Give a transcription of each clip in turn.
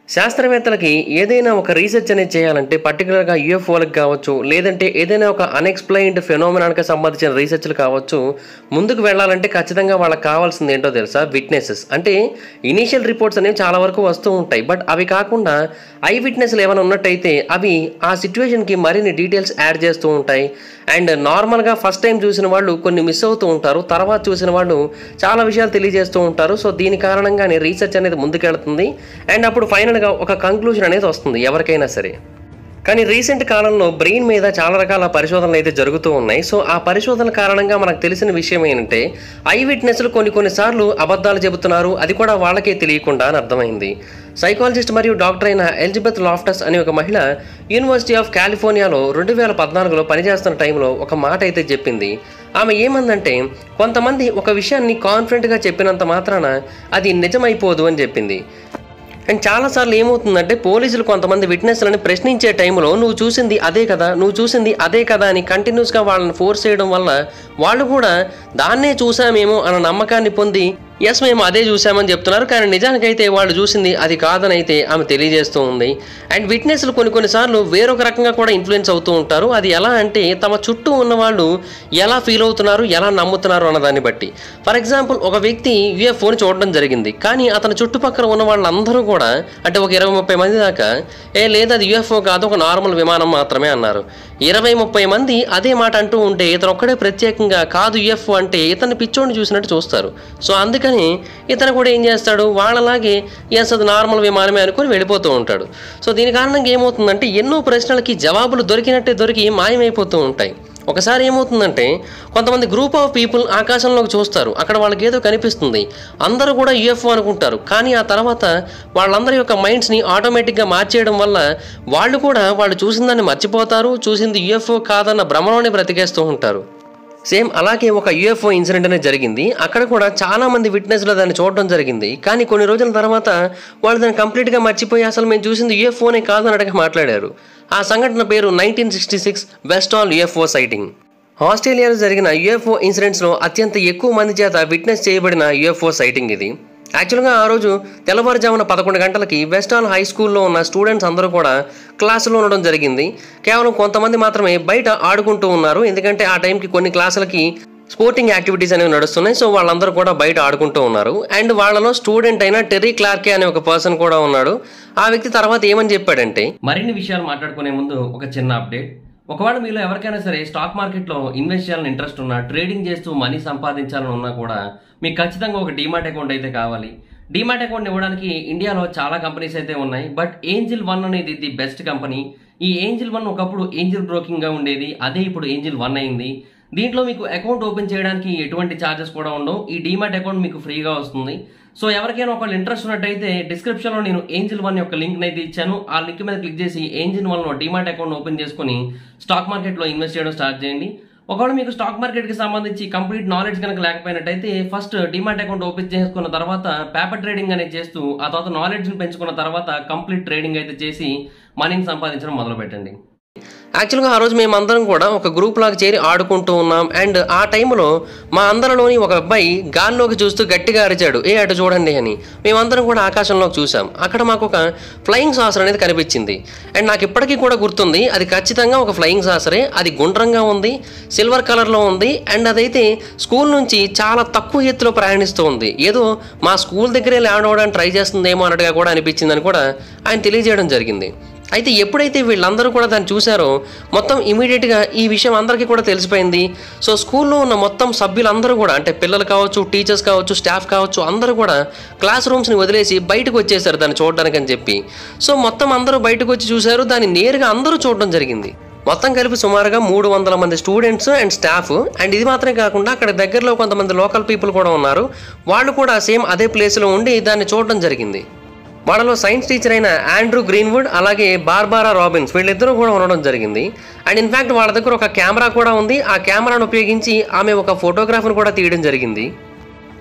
శాస్త్రవేత్తలకి ఏదైనా ఒక రీసెర్చ్ అనేది చేయాలంటే పర్టికులర్గా యూఎఫ్ఓలకు కావచ్చు లేదంటే ఏదైనా ఒక అన్ఎక్స్ప్లెయిన్డ్ ఫెనోమినానికి సంబంధించిన రీసెర్చ్లు కావచ్చు ముందుకు వెళ్ళాలంటే ఖచ్చితంగా వాళ్ళకి కావాల్సింది ఏంటో తెలుసా విట్నెసెస్ అంటే ఇనీషియల్ రిపోర్ట్స్ అనేవి చాలా వరకు వస్తూ ఉంటాయి బట్ అవి కాకుండా ఐ విట్నెస్లు ఏమైనా ఉన్నట్టయితే అవి ఆ సిచ్యువేషన్కి మరిన్ని డీటెయిల్స్ యాడ్ చేస్తూ ఉంటాయి అండ్ నార్మల్గా ఫస్ట్ టైం చూసిన వాళ్ళు కొన్ని మిస్ అవుతూ ఉంటారు తర్వాత చూసిన వాళ్ళు చాలా విషయాలు తెలియజేస్తూ ఉంటారు సో దీని కారణంగానే రీసెర్చ్ అనేది ముందుకెళ్తుంది అండ్ అప్పుడు ఫైనల్గా ఒక కంక్లూజన్ అనేది వస్తుంది ఎవరికైనా సరే కానీ రీసెంట్ కాలంలో బ్రెయిన్ మీద చాలా రకాల పరిశోధనలు అయితే జరుగుతూ ఉన్నాయి సో ఆ పరిశోధనల కారణంగా మనకు తెలిసిన విషయం ఏంటంటే ఐ విట్నెస్లు కొన్ని కొన్నిసార్లు అబద్ధాలు చెబుతున్నారు అది కూడా వాళ్ళకే తెలియకుండా అని అర్థమైంది సైకాలజిస్ట్ మరియు డాక్టర్ అయిన ఎలిజబెత్ లాఫ్టస్ అనే ఒక మహిళ యూనివర్సిటీ ఆఫ్ కాలిఫోర్నియాలో రెండు వేల పద్నాలుగులో పనిచేస్తున్న టైంలో ఒక మాట అయితే చెప్పింది ఆమె ఏమందంటే కొంతమంది ఒక విషయాన్ని కాన్ఫిడెంట్గా చెప్పినంత మాత్రాన అది నిజమైపోదు అని చెప్పింది అండ్ చాలాసార్లు ఏమవుతుందంటే పోలీసులు కొంతమంది విట్నెస్లను ప్రశ్నించే టైంలో నువ్వు చూసింది అదే కదా నువ్వు చూసింది అదే కదా అని కంటిన్యూస్గా వాళ్ళని ఫోర్స్ చేయడం వల్ల వాళ్ళు కూడా దాన్నే చూసామేమో అన్న నమ్మకాన్ని పొంది ఎస్ మేము అదే చూసామని చెప్తున్నారు కానీ నిజానికైతే వాళ్ళు చూసింది అది కాదని అయితే ఆమె తెలియజేస్తూ ఉంది అండ్ విట్నెస్లు కొన్ని కొన్నిసార్లు వేరొక రకంగా కూడా ఇన్ఫ్లుయెన్స్ అవుతూ ఉంటారు అది ఎలా అంటే తమ చుట్టూ ఉన్న వాళ్ళు ఎలా ఫీల్ అవుతున్నారు ఎలా నమ్ముతున్నారు అన్న దాన్ని బట్టి ఫర్ ఎగ్జాంపుల్ ఒక వ్యక్తి యూఎఫ్ఓని చూడడం జరిగింది కానీ అతని చుట్టుపక్కల ఉన్న వాళ్ళందరూ కూడా అంటే ఒక ఇరవై ముప్పై మంది దాకా ఏ లేదు అది యూఎఫ్ఓ కాదు ఒక నార్మల్ విమానం మాత్రమే అన్నారు ఇరవై ముప్పై మంది అదే మాట అంటూ ఉంటే ఇతను ఒక్కడే ప్రత్యేకంగా కాదు యూఎఫ్ఓ అంటే ఇతన్ని పిచ్చోడిని చూసినట్టు చూస్తారు సో అందుకని ఇతను కూడా ఏం చేస్తాడు వాళ్ళలాగే ఎస్ అది నార్మల్ విమానమే అనుకుని వెళ్ళిపోతూ ఉంటాడు సో దీని కారణంగా ఏమవుతుందంటే ఎన్నో ప్రశ్నలకి జవాబులు దొరికినట్టే దొరికి మాయమైపోతూ ఉంటాయి ఒకసారి ఏమవుతుందంటే కొంతమంది గ్రూప్ ఆఫ్ పీపుల్ ఆకాశంలోకి చూస్తారు అక్కడ వాళ్ళకి ఏదో కనిపిస్తుంది అందరూ కూడా యూఎఫ్ఓ అనుకుంటారు కానీ ఆ తర్వాత వాళ్ళందరి యొక్క మైండ్స్ని ఆటోమేటిక్గా మార్చేయడం వల్ల వాళ్ళు కూడా వాళ్ళు చూసిన దాన్ని మర్చిపోతారు చూసింది యూఎఫ్ఓ కాదన్న భ్రమలోనే బ్రతికేస్తూ ఉంటారు సేమ్ అలాగే ఒక యూఎఫ్ఓ ఇన్సిడెంట్ అనేది జరిగింది అక్కడ కూడా చాలా మంది విట్నెస్లు దాన్ని చూడడం జరిగింది కానీ కొన్ని రోజుల తర్వాత వాళ్ళు దాన్ని కంప్లీట్గా మర్చిపోయి అసలు మేము చూసింది యూఎఫ్ఓనే కాదన్నట్టుగా మాట్లాడారు ఆ సంఘటన పేరు nineteen sixty six Westall UFO sighting ఆస్ట్రేలియాలో జరిగిన యూఎఫ్ఓ ఇన్సిడెంట్స్లో అత్యంత ఎక్కువ మంది చేత విట్నెస్ చేయబడిన యూఎఫ్ఓ సైటింగ్ ఇది యాక్చువల్గా ఆ రోజు తెల్లవారుజామున పదకొండు గంటలకి వెస్టాల్ హై స్కూల్లో ఉన్న స్టూడెంట్స్ అందరూ కూడా క్లాసులో ఉండడం జరిగింది కేవలం కొంతమంది మాత్రమే బయట ఆడుకుంటూ ఉన్నారు ఎందుకంటే ఆ టైంకి కొన్ని క్లాసులకి స్పోర్టింగ్ యాక్టివిటీస్ అనేవి నడుస్తున్నాయి సో వాళ్ళందరూ కూడా బయట ఆడుకుంటూ ఉన్నారు అండ్ వాళ్ళలో స్టూడెంట్ అయిన టెర్రీ క్లార్కే అనే ఒక పర్సన్ కూడా ఉన్నాడు ఆ వ్యక్తి తర్వాత ఏమని చెప్పాడంటే మరిన్ని విషయాలు మాట్లాడుకునే ముందు ఒక చిన్న అప్డేట్ ఒకవేళ మీలో ఎవరికైనా సరే స్టాక్ మార్కెట్లో ఇన్వెస్ట్ చేయాలని ఇంట్రెస్ట్ ఉన్నా ట్రేడింగ్ చేస్తూ మనీ సంపాదించాలని ఉన్నా కూడా మీకు ఖచ్చితంగా ఒక డీమాట్ అకౌంట్ అయితే కావాలి డీమాట్ అకౌంట్ ఇవ్వడానికి ఇండియాలో చాలా కంపెనీస్ అయితే ఉన్నాయి బట్ ఏంజిల్ వన్ అనేది ది బెస్ట్ కంపెనీ ఈ ఏంజిల్ వన్ ఒకప్పుడు ఏంజిల్ బ్రోకింగ్గా ఉండేది అదే ఇప్పుడు ఏంజిల్ వన్ అయింది దీంట్లో మీకు అకౌంట్ ఓపెన్ చేయడానికి ఎటువంటి ఛార్జెస్ కూడా ఉండవు ఈ డీమాట్ అకౌంట్ మీకు ఫ్రీగా వస్తుంది సో ఎవరికైనా ఒకళ్ళు ఇంట్రెస్ట్ ఉన్నట్టయితే డిస్క్రిప్షన్ లో నేను ఏంజిల్ వన్ యొక్క లింక్ అయితే ఇచ్చాను ఆ లింక్ మీద క్లిక్ చేసి ఏంజిల్ వన్ లో డీమాట్ అకౌంట్ ఓపెన్ చేసుకుని స్టాక్ మార్కెట్ లో ఇన్వెస్ట్ చేయడం స్టార్ట్ చేయండి ఒకవేళ మీకు స్టాక్ మార్కెట్ కి సంబంధించి కంప్లీట్ నాలెడ్జ్ కనుక లేకపోయినట్టయితే ఫస్ట్ డిమాట్ అకౌంట్ ఓపెన్ చేసుకున్న తర్వాత పేపర్ ట్రేడింగ్ అనేది చేస్తూ ఆ తర్వాత నాలెడ్జ్ ని పెంచుకున్న తర్వాత కంప్లీట్ ట్రేడింగ్ అయితే చేసి మనీని సంపాదించడం మొదలు పెట్టండి యాక్చువల్గా ఆ రోజు మేమందరం కూడా ఒక గ్రూప్ లాగా చేరి ఆడుకుంటూ ఉన్నాం అండ్ ఆ టైంలో మా అందరిలోని ఒక అబ్బాయి గాల్లోకి చూస్తూ గట్టిగా అరిచాడు ఏ అటు చూడండి అని మేమందరం కూడా ఆకాశంలోకి చూసాం అక్కడ మాకు ఒక ఫ్లయింగ్ సాసర్ అనేది కనిపించింది అండ్ నాకు ఇప్పటికీ కూడా గుర్తుంది అది ఖచ్చితంగా ఒక ఫ్లయింగ్ సాసరే అది గుండ్రంగా ఉంది సిల్వర్ కలర్లో ఉంది అండ్ అదైతే స్కూల్ నుంచి చాలా తక్కువ ఎత్తులో ప్రయాణిస్తూ ఉంది ఏదో మా స్కూల్ దగ్గరే ల్యాండ్ అవ్వడానికి ట్రై చేస్తుందేమో అన్నట్టుగా కూడా అనిపించిందని కూడా ఆయన తెలియజేయడం జరిగింది అయితే ఎప్పుడైతే వీళ్ళందరూ కూడా దాన్ని చూశారో మొత్తం ఇమీడియట్గా ఈ విషయం అందరికీ కూడా తెలిసిపోయింది సో స్కూల్లో ఉన్న మొత్తం సభ్యులందరూ కూడా అంటే పిల్లలు కావచ్చు టీచర్స్ కావచ్చు స్టాఫ్ కావచ్చు అందరూ కూడా క్లాస్ రూమ్స్ని వదిలేసి బయటకు వచ్చేసారు దాన్ని చూడడానికి అని చెప్పి సో మొత్తం అందరూ బయటకు వచ్చి చూశారు దాన్ని నేరుగా అందరూ చూడడం జరిగింది మొత్తం కలిపి సుమారుగా మూడు వందల మంది స్టూడెంట్స్ అండ్ స్టాఫ్ అండ్ ఇది మాత్రమే కాకుండా అక్కడ దగ్గరలో కొంతమంది లోకల్ పీపుల్ కూడా ఉన్నారు వాళ్ళు కూడా సేమ్ అదే ప్లేస్లో ఉండి దాన్ని చూడడం జరిగింది వాళ్ళలో సైన్స్ టీచర్ అయిన ఆండ్రూ గ్రీన్వుడ్ అలాగే బార్బారా రాబిన్స్ వీళ్ళిద్దరూ కూడా ఉండడం జరిగింది అండ్ ఇన్ఫ్యాక్ట్ వాళ్ళ దగ్గర ఒక కెమెరా కూడా ఉంది ఆ కెమెరాను ఉపయోగించి ఆమె ఒక ఫోటోగ్రాఫ్ను కూడా తీయడం జరిగింది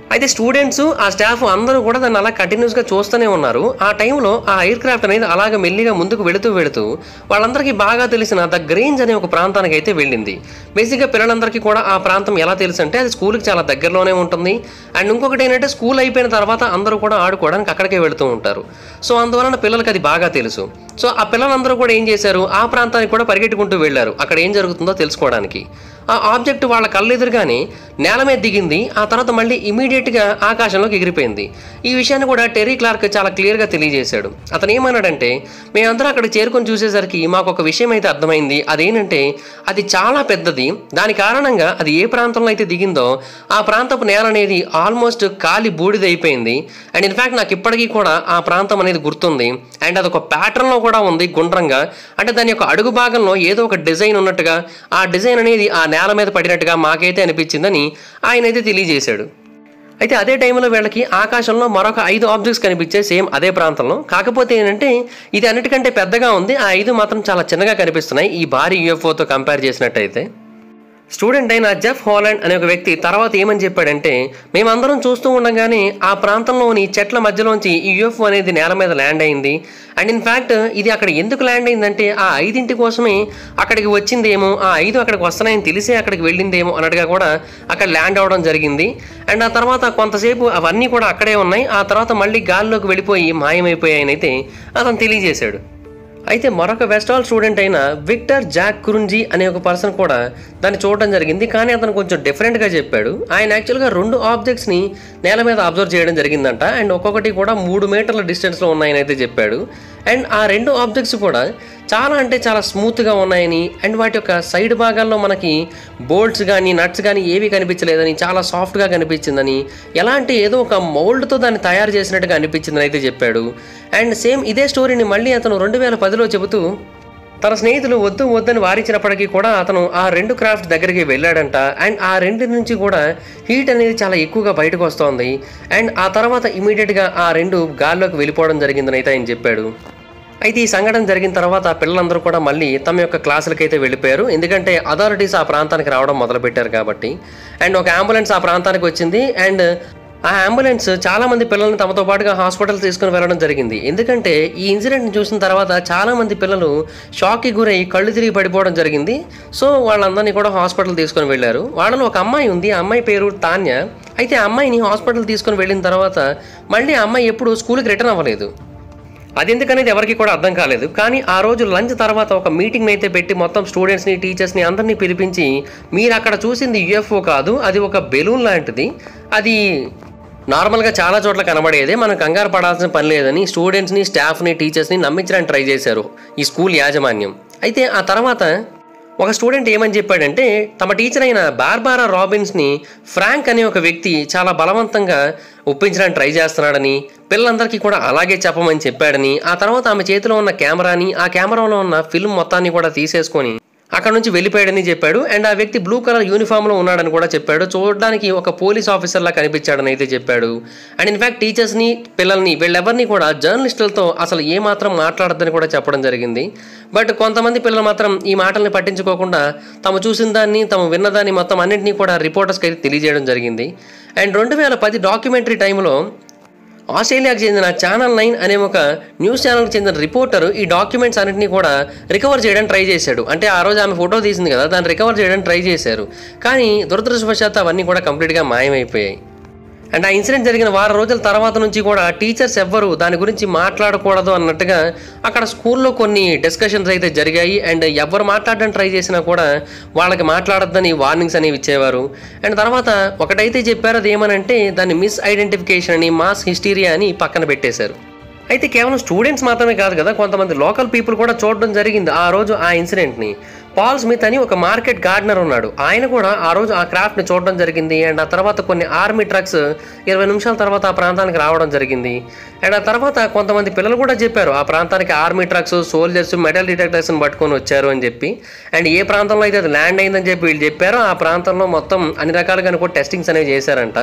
అయితే స్టూడెంట్స్ ఆ స్టాఫ్ అందరూ కూడా దాన్ని అలా కంటిన్యూస్గా చూస్తూనే ఉన్నారు ఆ టైంలో ఆ ఎయిర్ క్రాఫ్ట్ అనేది అలాగ మెల్లిగా ముందుకు వెళుతూ వెళుతూ వాళ్ళందరికీ బాగా తెలిసిన ద గ్రేంజ్ అనే ఒక ప్రాంతానికి అయితే వెళ్ళింది బేసిక్గా పిల్లలందరికీ కూడా ఆ ప్రాంతం ఎలా తెలుసు అంటే అది స్కూల్కి చాలా దగ్గరలోనే ఉంటుంది అండ్ ఇంకొకటి ఏంటంటే స్కూల్ అయిపోయిన తర్వాత అందరూ కూడా ఆడుకోవడానికి అక్కడికే వెళుతూ ఉంటారు సో అందువలన పిల్లలకి అది బాగా తెలుసు సో ఆ పిల్లలందరూ కూడా ఏం చేశారు ఆ ప్రాంతానికి కూడా పరిగెట్టుకుంటూ వెళ్ళారు అక్కడ ఏం జరుగుతుందో తెలుసుకోవడానికి ఆ ఆబ్జెక్ట్ వాళ్ళ కళ్ళెదురుగానే నేల మీద దిగింది ఆ తర్వాత మళ్ళీ ఇమీడియట్గా ఆకాశంలోకి ఎగిరిపోయింది ఈ విషయాన్ని కూడా టెర్రీ క్లార్క్ చాలా క్లియర్గా తెలియజేశాడు అతను ఏమన్నాడంటే మేమందరం అక్కడ చేరుకొని చూసేసరికి మాకు ఒక విషయం అయితే అర్థమైంది అదేంటంటే అది చాలా పెద్దది దాని కారణంగా అది ఏ ప్రాంతంలో అయితే దిగిందో ఆ ప్రాంతపు నేల అనేది ఆల్మోస్ట్ కాలి బూడిదైపోయింది అండ్ ఇన్ఫ్యాక్ట్ నాకు ఇప్పటికీ కూడా ఆ ప్రాంతం అనేది గుర్తుంది అండ్ అది ఒక ప్యాటర్న్లో కూడా ఉంది గుండ్రంగా అంటే దాని యొక్క అడుగు భాగంలో ఏదో ఒక డిజైన్ ఉన్నట్టుగా ఆ డిజైన్ అనేది ఆ నేల మీద పడినట్టుగా మాకైతే అనిపించిందని ఆయన అయితే తెలియజేశాడు అయితే అదే టైంలో వీళ్ళకి ఆకాశంలో మరొక ఐదు ఆబ్జెక్ట్స్ కనిపించాయి సేమ్ అదే ప్రాంతంలో కాకపోతే ఏంటంటే ఇది అన్నిటికంటే పెద్దగా ఉంది ఆ ఐదు మాత్రం చాలా చిన్నగా కనిపిస్తున్నాయి ఈ భారీ యూఎఫ్ఓతో కంపేర్ చేసినట్టయితే స్టూడెంట్ అయిన జెఫ్ హాలాండ్ అనే ఒక వ్యక్తి తర్వాత ఏమని చెప్పాడంటే మేమందరం చూస్తూ ఉండగానే ఆ ప్రాంతంలోని చెట్ల మధ్యలోంచి ఈ యూఎఫ్ఓ అనేది నేల మీద ల్యాండ్ అయింది అండ్ ఇన్ఫ్యాక్ట్ ఇది అక్కడ ఎందుకు ల్యాండ్ అయిందంటే ఆ ఐదింటి కోసమే అక్కడికి వచ్చిందేమో ఆ ఐదు అక్కడికి వస్తున్నాయని తెలిసే అక్కడికి వెళ్ళిందేమో అన్నట్టుగా కూడా అక్కడ ల్యాండ్ అవ్వడం జరిగింది అండ్ ఆ తర్వాత కొంతసేపు అవన్నీ కూడా అక్కడే ఉన్నాయి ఆ తర్వాత మళ్ళీ గాల్లోకి వెళ్ళిపోయి మాయమైపోయాయని అయితే అతను తెలియజేశాడు అయితే మరొక వెస్టాల్ స్టూడెంట్ అయిన విక్టర్ జాక్ కురుంజీ అనే ఒక పర్సన్ కూడా దాన్ని చూడడం జరిగింది కానీ అతను కొంచెం డిఫరెంట్గా చెప్పాడు ఆయన యాక్చువల్గా రెండు ఆబ్జెక్ట్స్ని నేల మీద అబ్జర్వ్ చేయడం జరిగిందంట అండ్ ఒక్కొక్కటి కూడా మూడు మీటర్ల డిస్టెన్స్లో ఉన్నాయని అయితే చెప్పాడు అండ్ ఆ రెండు ఆబ్జెక్ట్స్ కూడా చాలా అంటే చాలా స్మూత్గా ఉన్నాయని అండ్ వాటి యొక్క సైడ్ భాగాల్లో మనకి బోల్ట్స్ కానీ నట్స్ కానీ ఏవి కనిపించలేదని చాలా సాఫ్ట్గా కనిపించిందని ఎలాంటి ఏదో ఒక మౌల్డ్తో దాన్ని తయారు చేసినట్టుగా అనిపించిందని అయితే చెప్పాడు అండ్ సేమ్ ఇదే స్టోరీని మళ్ళీ అతను రెండు వేల పదిలో చెబుతూ తన స్నేహితులు వద్దు వద్దని వారించినప్పటికీ కూడా అతను ఆ రెండు క్రాఫ్ట్ దగ్గరికి వెళ్ళాడంట అండ్ ఆ రెండు నుంచి కూడా హీట్ అనేది చాలా ఎక్కువగా బయటకు వస్తోంది అండ్ ఆ తర్వాత ఇమీడియట్గా ఆ రెండు గాల్లోకి వెళ్ళిపోవడం జరిగిందని అయితే ఆయన చెప్పాడు అయితే ఈ సంఘటన జరిగిన తర్వాత పిల్లలందరూ కూడా మళ్ళీ తమ యొక్క క్లాసులకి అయితే వెళ్ళిపోయారు ఎందుకంటే అథారిటీస్ ఆ ప్రాంతానికి రావడం మొదలుపెట్టారు కాబట్టి అండ్ ఒక అంబులెన్స్ ఆ ప్రాంతానికి వచ్చింది అండ్ ఆ అంబులెన్స్ చాలా మంది పిల్లల్ని తమతో పాటుగా హాస్పిటల్ తీసుకుని వెళ్ళడం జరిగింది ఎందుకంటే ఈ ఇన్సిడెంట్ని చూసిన తర్వాత చాలా మంది పిల్లలు షాక్కి గురై కళ్ళు తిరిగి పడిపోవడం జరిగింది సో వాళ్ళందరినీ కూడా హాస్పిటల్ తీసుకొని వెళ్ళారు వాళ్ళలో ఒక అమ్మాయి ఉంది ఆ అమ్మాయి పేరు తాన్య అయితే ఆ అమ్మాయిని హాస్పిటల్ తీసుకొని వెళ్ళిన తర్వాత మళ్ళీ ఆ అమ్మాయి ఎప్పుడు స్కూల్కి రిటర్న్ అవ్వలేదు అది ఎందుకనేది ఎవరికి కూడా అర్థం కాలేదు కానీ ఆ రోజు లంచ్ తర్వాత ఒక మీటింగ్ అయితే పెట్టి మొత్తం స్టూడెంట్స్ని టీచర్స్ని అందరినీ పిలిపించి మీరు అక్కడ చూసింది యుఎఫ్ఓ కాదు అది ఒక బెలూన్ లాంటిది అది నార్మల్గా చాలా చోట్ల కనబడేదే మనం కంగారు పడాల్సిన పని లేదని స్టూడెంట్స్ని స్టాఫ్ని టీచర్స్ని నమ్మించడానికి ట్రై చేశారు ఈ స్కూల్ యాజమాన్యం అయితే ఆ తర్వాత ఒక స్టూడెంట్ ఏమని చెప్పాడంటే తమ టీచర్ అయిన బార్బారా రాబిన్స్ని ఫ్రాంక్ అనే ఒక వ్యక్తి చాలా బలవంతంగా ఒప్పించడానికి ట్రై చేస్తున్నాడని పిల్లలందరికీ కూడా అలాగే చెప్పమని చెప్పాడని ఆ తర్వాత ఆమె చేతిలో ఉన్న కెమెరాని ఆ కెమెరాలో ఉన్న ఫిల్మ్ మొత్తాన్ని కూడా తీసేసుకొని అక్కడ నుంచి వెళ్ళిపోయాడని చెప్పాడు అండ్ ఆ వ్యక్తి బ్లూ కలర్ యూనిఫామ్లో ఉన్నాడని కూడా చెప్పాడు చూడడానికి ఒక పోలీస్ ఆఫీసర్లా కనిపించాడని అయితే చెప్పాడు అండ్ ఇన్ఫాక్ట్ టీచర్స్ని పిల్లల్ని వీళ్ళెవరిని కూడా జర్నలిస్టులతో అసలు ఏ మాత్రం మాట్లాడద్దని కూడా చెప్పడం జరిగింది బట్ కొంతమంది పిల్లలు మాత్రం ఈ మాటల్ని పట్టించుకోకుండా తాము చూసిన దాన్ని తాము విన్నదాన్ని మొత్తం అన్నింటినీ కూడా రిపోర్టర్స్కి అయితే తెలియజేయడం జరిగింది అండ్ రెండు వేల పది డాక్యుమెంటరీ టైంలో ఆస్ట్రేలియాకు చెందిన ఛానల్ నైన్ అనే ఒక న్యూస్ ఛానల్కి చెందిన రిపోర్టర్ ఈ డాక్యుమెంట్స్ అన్నింటినీ కూడా రికవర్ చేయడానికి ట్రై చేశాడు అంటే ఆ రోజు ఆమె ఫోటో తీసింది కదా దాన్ని రికవర్ చేయడానికి ట్రై చేశారు కానీ దురదృష్టవశాత్తు అవన్నీ కూడా కంప్లీట్గా మాయమైపోయాయి అండ్ ఆ ఇన్సిడెంట్ జరిగిన వారం రోజుల తర్వాత నుంచి కూడా టీచర్స్ ఎవ్వరు దాని గురించి మాట్లాడకూడదు అన్నట్టుగా అక్కడ స్కూల్లో కొన్ని డిస్కషన్స్ అయితే జరిగాయి అండ్ ఎవరు మాట్లాడడానికి ట్రై చేసినా కూడా వాళ్ళకి మాట్లాడొద్దని వార్నింగ్స్ అనేవి ఇచ్చేవారు అండ్ తర్వాత ఒకటైతే చెప్పారు అది ఏమనంటే దాన్ని మిస్ ఐడెంటిఫికేషన్ అని మాస్ హిస్టీరియా అని పక్కన పెట్టేశారు అయితే కేవలం స్టూడెంట్స్ మాత్రమే కాదు కదా కొంతమంది లోకల్ పీపుల్ కూడా చూడడం జరిగింది ఆ రోజు ఆ ఇన్సిడెంట్ని పాల్ స్మిత్ అని ఒక మార్కెట్ గార్డనర్ ఉన్నాడు ఆయన కూడా ఆ రోజు ఆ క్రాఫ్ట్ని చూడడం జరిగింది అండ్ ఆ తర్వాత కొన్ని ఆర్మీ ట్రక్స్ ఇరవై నిమిషాల తర్వాత ఆ ప్రాంతానికి రావడం జరిగింది అండ్ ఆ తర్వాత కొంతమంది పిల్లలు కూడా చెప్పారు ఆ ప్రాంతానికి ఆర్మీ ట్రక్స్ సోల్జర్స్ మెటల్ డిటెక్టర్స్ని పట్టుకొని వచ్చారు అని చెప్పి అండ్ ఏ ప్రాంతంలో అయితే అది ల్యాండ్ అయిందని చెప్పి వీళ్ళు చెప్పారో ఆ ప్రాంతంలో మొత్తం అన్ని రకాలుగా కూడా టెస్టింగ్స్ అనేవి చేశారంట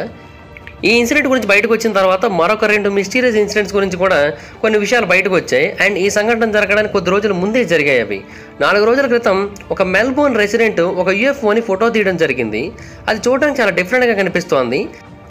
ఈ ఇన్సిడెంట్ గురించి బయటకు వచ్చిన తర్వాత మరొక రెండు మిస్టీరియస్ ఇన్సిడెంట్స్ గురించి కూడా కొన్ని విషయాలు బయటకు వచ్చాయి అండ్ ఈ సంఘటన జరగడానికి కొద్ది రోజుల ముందే జరిగాయి అవి నాలుగు రోజుల క్రితం ఒక మెల్బోర్న్ రెసిడెంట్ ఒక యూఎఫ్ఓని ఫోటో తీయడం జరిగింది అది చూడడానికి చాలా డిఫరెంట్గా కనిపిస్తోంది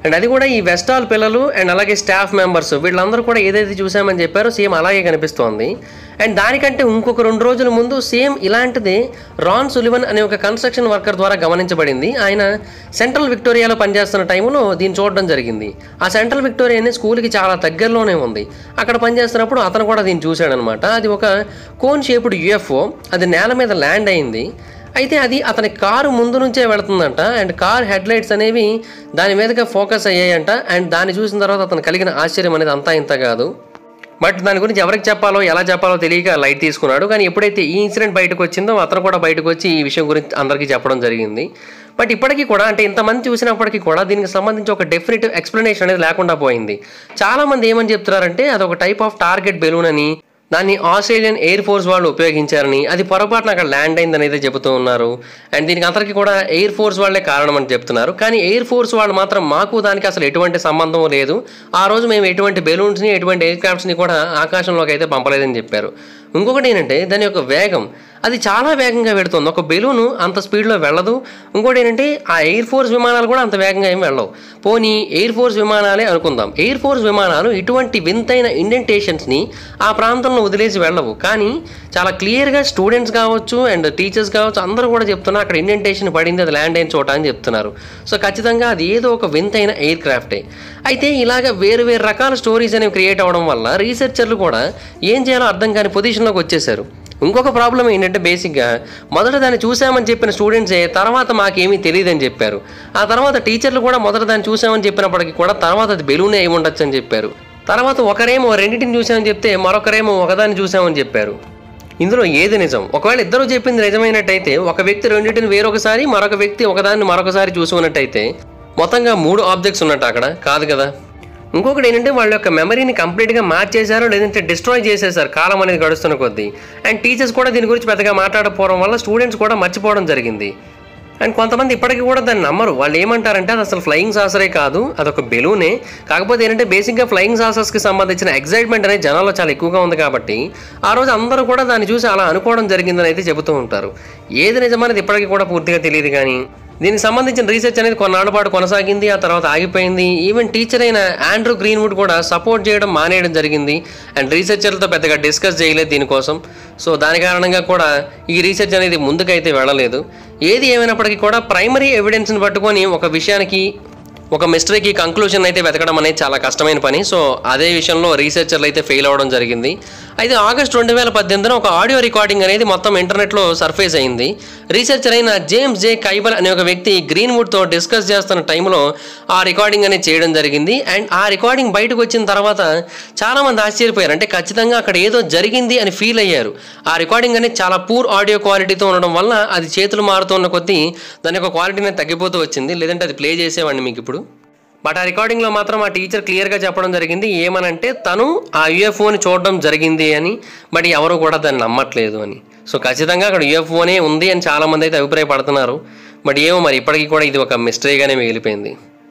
అండ్ అది కూడా ఈ వెస్టాల్ పిల్లలు అండ్ అలాగే స్టాఫ్ మెంబర్స్ వీళ్ళందరూ కూడా ఏదైతే చూసామని చెప్పారో సేమ్ అలాగే కనిపిస్తోంది అండ్ దానికంటే ఇంకొక రెండు రోజుల ముందు సేమ్ ఇలాంటిది రాన్ సులివన్ అనే ఒక కన్స్ట్రక్షన్ వర్కర్ ద్వారా గమనించబడింది ఆయన సెంట్రల్ విక్టోరియాలో పనిచేస్తున్న టైంలో దీన్ని చూడడం జరిగింది ఆ సెంట్రల్ విక్టోరియా అనే స్కూల్కి చాలా దగ్గరలోనే ఉంది అక్కడ పనిచేస్తున్నప్పుడు అతను కూడా దీన్ని చూశాడనమాట అది ఒక కోన్ షేపుడ్ యుఎఫ్ఓ అది నేల మీద ల్యాండ్ అయింది అయితే అది అతని కారు ముందు నుంచే వెళుతుందంట అండ్ కార్ హెడ్ లైట్స్ అనేవి దాని మీదగా ఫోకస్ అయ్యాయంట అండ్ దాన్ని చూసిన తర్వాత అతను కలిగిన ఆశ్చర్యం అనేది అంతా ఇంత కాదు బట్ దాని గురించి ఎవరికి చెప్పాలో ఎలా చెప్పాలో తెలియక లైట్ తీసుకున్నాడు కానీ ఎప్పుడైతే ఈ ఇన్సిడెంట్ బయటకు వచ్చిందో అతను కూడా బయటకు వచ్చి ఈ విషయం గురించి అందరికీ చెప్పడం జరిగింది బట్ ఇప్పటికీ కూడా అంటే ఇంతమంది చూసినప్పటికీ కూడా దీనికి సంబంధించి ఒక డెఫినెటివ్ ఎక్స్ప్లెనేషన్ అనేది లేకుండా పోయింది చాలామంది ఏమని చెప్తున్నారంటే అది ఒక టైప్ ఆఫ్ టార్గెట్ బెలూన్ అని దాన్ని ఆస్ట్రేలియన్ ఎయిర్ ఫోర్స్ వాళ్ళు ఉపయోగించారని అది పొరపాటున అక్కడ ల్యాండ్ అయిందని అయితే చెబుతూ ఉన్నారు అండ్ దీనికి అందరికీ కూడా ఎయిర్ ఫోర్స్ వాళ్ళే కారణం అని చెప్తున్నారు కానీ ఎయిర్ ఫోర్స్ వాళ్ళు మాత్రం మాకు దానికి అసలు ఎటువంటి సంబంధం లేదు ఆ రోజు మేము ఎటువంటి బెలూన్స్ని ఎటువంటి ఎయిర్ క్రాఫ్ట్స్ని కూడా ఆకాశంలోకి అయితే పంపలేదని చెప్పారు ఇంకొకటి ఏంటంటే దాని యొక్క వేగం అది చాలా వేగంగా పెడుతుంది ఒక బెలూను అంత స్పీడ్లో వెళ్ళదు ఇంకోటి ఏంటంటే ఆ ఎయిర్ ఫోర్స్ విమానాలు కూడా అంత వేగంగా ఏం వెళ్ళవు పోనీ ఎయిర్ ఫోర్స్ విమానాలే అనుకుందాం ఎయిర్ ఫోర్స్ విమానాలు ఇటువంటి వింతైన ఇండెంటేషన్స్ని ఆ ప్రాంతంలో వదిలేసి వెళ్ళవు కానీ చాలా క్లియర్గా స్టూడెంట్స్ కావచ్చు అండ్ టీచర్స్ కావచ్చు అందరూ కూడా చెప్తున్నారు అక్కడ ఇండెంటేషన్ పడింది అది ల్యాండ్ అయిన చోట అని చెప్తున్నారు సో ఖచ్చితంగా అది ఏదో ఒక వింతైన ఎయిర్ క్రాఫ్టే అయితే ఇలాగ వేరు వేరు రకాల స్టోరీస్ అనేవి క్రియేట్ అవ్వడం వల్ల రీసెర్చర్లు కూడా ఏం చేయాలో అర్థం కాని పొజిషన్లోకి వచ్చేసారు ఇంకొక ప్రాబ్లం ఏంటంటే బేసిక్గా మొదట దాన్ని చూసామని చెప్పిన స్టూడెంట్సే తర్వాత మాకేమీ తెలియదని చెప్పారు ఆ తర్వాత టీచర్లు కూడా మొదట దాన్ని చూసామని చెప్పినప్పటికీ కూడా తర్వాత అది బెలూనే అయి ఉండొచ్చు అని చెప్పారు తర్వాత ఒకరేమో రెండింటిని చూసామని చెప్తే మరొకరేమో ఒకదాన్ని చూసామని చెప్పారు ఇందులో ఏది నిజం ఒకవేళ ఇద్దరు చెప్పింది నిజమైనట్టయితే ఒక వ్యక్తి రెండింటిని వేరొకసారి మరొక వ్యక్తి ఒకదాన్ని మరొకసారి చూసి ఉన్నట్టయితే మొత్తంగా మూడు ఆబ్జెక్ట్స్ ఉన్నట్టు అక్కడ కాదు కదా ఇంకొకటి ఏంటంటే వాళ్ళ యొక్క మెమరీని కంప్లీట్గా మార్చేశారు లేదంటే డిస్ట్రాయ్ చేసేసారు కాలం అనేది గడుస్తున్న కొద్దీ అండ్ టీచర్స్ కూడా దీని గురించి పెద్దగా మాట్లాడకపోవడం వల్ల స్టూడెంట్స్ కూడా మర్చిపోవడం జరిగింది అండ్ కొంతమంది ఇప్పటికీ కూడా దాన్ని నమ్మరు వాళ్ళు ఏమంటారంటే అది అసలు ఫ్లయింగ్ సాసరే కాదు అదొక బెలూనే కాకపోతే ఏంటంటే బేసిక్గా ఫ్లయింగ్ సాసర్స్కి సంబంధించిన ఎగ్జైట్మెంట్ అనేది జనాల్లో చాలా ఎక్కువగా ఉంది కాబట్టి ఆ రోజు అందరూ కూడా దాన్ని చూసి అలా అనుకోవడం జరిగిందని అయితే చెబుతూ ఉంటారు ఏది నిజమనేది ఇప్పటికీ కూడా పూర్తిగా తెలియదు కానీ దీనికి సంబంధించిన రీసెర్చ్ అనేది కొన్నాళ్ళ పాటు కొనసాగింది ఆ తర్వాత ఆగిపోయింది ఈవెన్ టీచర్ అయిన ఆండ్రూ గ్రీన్వుడ్ కూడా సపోర్ట్ చేయడం మానేయడం జరిగింది అండ్ రీసెర్చర్లతో పెద్దగా డిస్కస్ చేయలేదు దీనికోసం సో దాని కారణంగా కూడా ఈ రీసెర్చ్ అనేది ముందుకైతే వెళ్ళలేదు ఏది ఏమైనప్పటికీ కూడా ప్రైమరీ ఎవిడెన్స్ని పట్టుకొని ఒక విషయానికి ఒక మిస్టరీకి కంక్లూజన్ అయితే వెతకడం అనేది చాలా కష్టమైన పని సో అదే విషయంలో రీసెర్చర్లు అయితే ఫెయిల్ అవ్వడం జరిగింది అయితే ఆగస్ట్ రెండు వేల పద్దెనిమిదిన ఒక ఆడియో రికార్డింగ్ అనేది మొత్తం ఇంటర్నెట్లో సర్ఫేస్ అయింది రీసెర్చర్ అయిన జేమ్స్ జే కైబల్ అనే ఒక వ్యక్తి గ్రీన్వుడ్తో డిస్కస్ చేస్తున్న టైంలో ఆ రికార్డింగ్ అనేది చేయడం జరిగింది అండ్ ఆ రికార్డింగ్ బయటకు వచ్చిన తర్వాత చాలామంది ఆశ్చర్యపోయారు అంటే ఖచ్చితంగా అక్కడ ఏదో జరిగింది అని ఫీల్ అయ్యారు ఆ రికార్డింగ్ అనేది చాలా పూర్ ఆడియో క్వాలిటీతో ఉండడం వల్ల అది చేతులు మారుతున్న కొద్దీ దాని యొక్క క్వాలిటీ అనేది తగ్గిపోతూ వచ్చింది లేదంటే అది ప్లే చేసేవాడిని మీకు ఇప్పుడు బట్ ఆ రికార్డింగ్లో మాత్రం ఆ టీచర్ క్లియర్గా చెప్పడం జరిగింది ఏమనంటే తను ఆ యూఎఫ్ఓని చూడడం జరిగింది అని బట్ ఎవరు కూడా దాన్ని నమ్మట్లేదు అని సో ఖచ్చితంగా అక్కడ యూఎఫ్ఓనే ఉంది అని చాలామంది అయితే అభిప్రాయపడుతున్నారు బట్ ఏమో మరి ఇప్పటికీ కూడా ఇది ఒక మిస్టరీగానే మిగిలిపోయింది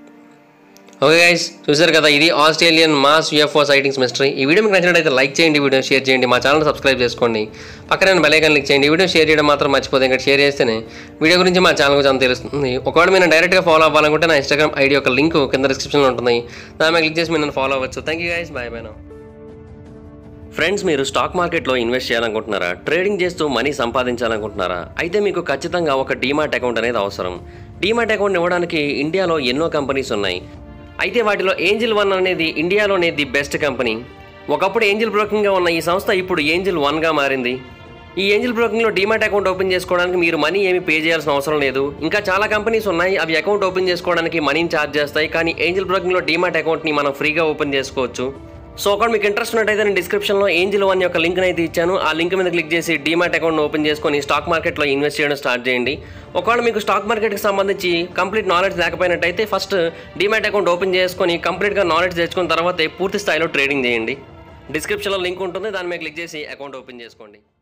ఓకే గైస్ చూసారు కదా ఇది Australian mass UFO sightings mystery ఈ వీడియో మీకు నచ్చినట్లయితే లైక్ చేయండి వీడియో షేర్ చేయండి మా ఛానల్ సబ్స్క్రైబ్ చేసుకోండి పక్కన బెలైకన్ క్లిక్ చేయండి ఈ వీడియో షేర్ చేయడం మాత్రం మర్చిపోతే ఇంకా షేర్ చేస్తేనే వీడియో గురించి మా ఛానల్ గురించి అంత తెలుస్తుంది ఒకవేళ మీరు డైరెక్ట్గా ఫాలో అవ్వాలనుకుంటే నా ఇన్స్టాగ్రామ్ ఐడి యొక్క లింక్ కింద డిస్క్రిప్షన్లో ఉంటుంది దాని మీద క్లిక్ చేసి మీరు నన్ను ఫాలో అవ్వచ్చు thank you guys bye bye no friends మీరు స్టాక్ మార్కెట్లో ఇన్వెస్ట్ చేయాలనుకుంటున్నారా ట్రేడింగ్ చేస్తూ మనీ సంపాదించాలనుకుంటున్నారా అయితే మీకు ఖచ్చితంగా ఒక డీమాట్ అకౌంట్ అనేది అవసరం డీమాట్ అకౌంట్ ఇవ్వడానికి ఇండియాలో ఎన్నో కంపెనీస్ ఉన్నాయి అయితే వాటిలో ఏంజిల్ వన్ అనేది ఇండియాలోనే ది బెస్ట్ కంపెనీ ఒకప్పుడు ఏంజిల్ బ్రోకింగ్గా ఉన్న ఈ సంస్థ ఇప్పుడు ఏంజిల్ వన్గా మారింది ఈ ఏంజిల్ బ్రోకింగ్లో డీమాట్ అకౌంట్ ఓపెన్ చేసుకోవడానికి మీరు మనీ ఏమి పే చేయాల్సిన అవసరం లేదు ఇంకా చాలా కంపెనీస్ ఉన్నాయి అవి అకౌంట్ ఓపెన్ చేసుకోవడానికి మనీని ఛార్జ్ చేస్తాయి కానీ ఏంజిల్ బ్రోకింగ్లో డీమాట్ అకౌంట్ని మనం ఫ్రీగా ఓపెన్ చేసుకోవచ్చు సో ఒకవేళ మీకు ఇంట్రెస్ట్ ఉన్నట్టయితే నేను డిస్క్రిప్షన్లో ఏంజిల్ వన్ యొక్క లింక్ అయితే ఇచ్చాను ఆ లింక్ మీద క్లిక్ చేసి డీమాట్ అకౌంట్ ఓపెన్ చేసుకొని స్టాక్ మార్కెట్లో ఇన్వెస్ట్ చేయడం స్టార్ట్ చేయండి ఒకవేళ మీకు స్టాక్ మార్కెట్కి సంబంధించి కంప్లీట్ నాలెడ్జ్ లేకపోయినట్టయితే ఫస్ట్ డీమాట్ అకౌంట్ ఓపెన్ చేసుకొని కంప్లీట్గా నాలెడ్జ్ తెచ్చుకున్న తర్వాత పూర్తి స్థాయిలో ట్రేడింగ్ చేయండి డిస్క్రిప్షన్లో లింక్ ఉంటుంది దాని మీద క్లిక్ చేసి అకౌంట్ ఓపెన్ చేసుకోండి